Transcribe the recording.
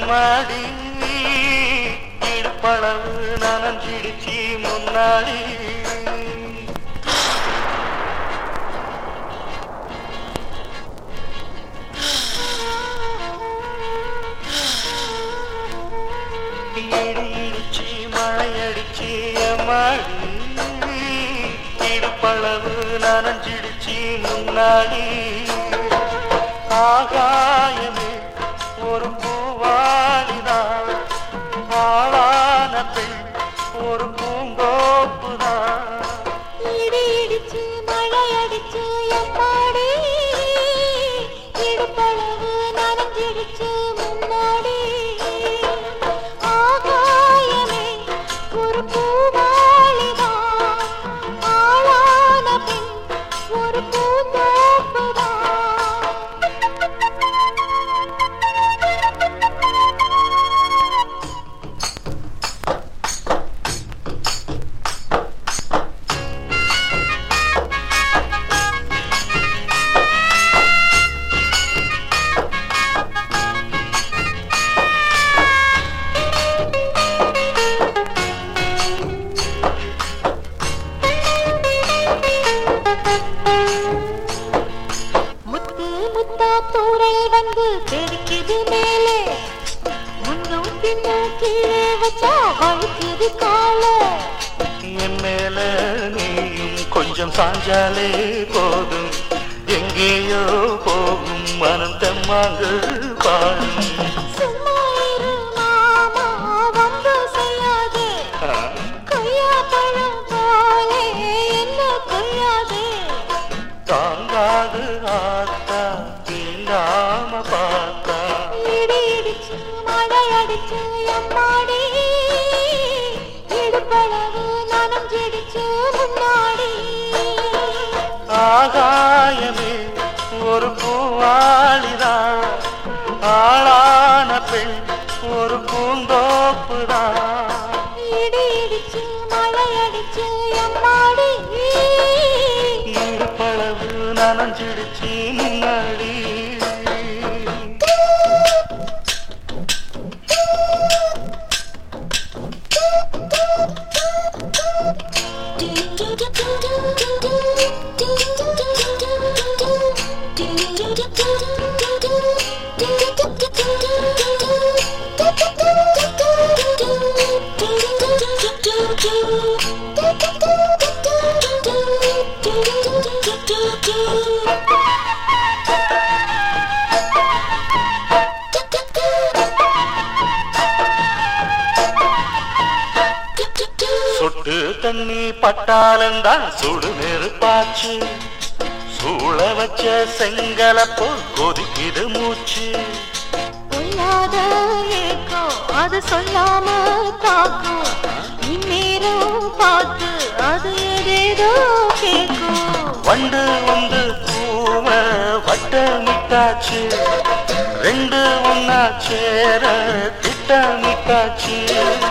எம்மாடி இடுப்பளவு நனஞ்சிடுச்சி முன்னாடி இடி இடிச்சி மழையடிச்சி எம்மாடி இடுப்பளவு நனஞ்சிடுச்சி முன்னாடி ஆகாயமே ஒரு பூவாளிதான் ஆளான பெண் ஒரு பூங்கோப்புதான் இடி இடிச்சு மழை அடிச்சு எம்மாடி இடுப்பளவு நனைஞ்சிடுச்சு முன்னாடி ஆகாயமே ஒரு பூவாளிதான் ஆளான பெண் ஒரு பூந்தோப்புதான் முத்து முத்தா தூரல் வந்து தெரிக்குது மேலே முன்னும் பின்னும் கீழே வச்சா வழுக்குது காலை என் மேல நீயும் கொஞ்சம் சாஞ்சாலே போதும் எங்கேயோ போகும் மனம் தெம்மாங்கு பாடும் சும்மா இரு மாமா வம்பு செய்யாதே கொய்யா பழம் போலே என்ன கொய்யாதே தாங்காது ஆத்தா தீண்டாம பார்த்தா இடி இடிச்சு மழை அடிச்சு எம்மாடி இடுப்பளவு நனைஞ்சிடுச்சு முன்னாடி ஆகாயமே ஒரு பூவாளிதான் ஆளான பெண் ஒரு பூந்தோப்புதான் இடி இடிச்சு மழை அடிச்சு எம்மாடி இடுப்பளவு நனைஞ்சிடுச்சு முன்னாடி சொட்டு தண்ணி பட்டாலந்தான் சுடு நெருப்பாச்சு சூழ வச்ச செங்கல போல் கொதிக்குது மூச்சு பொல்லாத ஏக்கம் அது சொல்லாம தாக்கும் இந்நேரம் பார்த்து அது ஏதேதோ கேட்கும் வண்டு வந்து பூவ வட்டமிட்டாச்சு ரெண்டு ஒன்னா சேர திட்டமிட்டாச்சு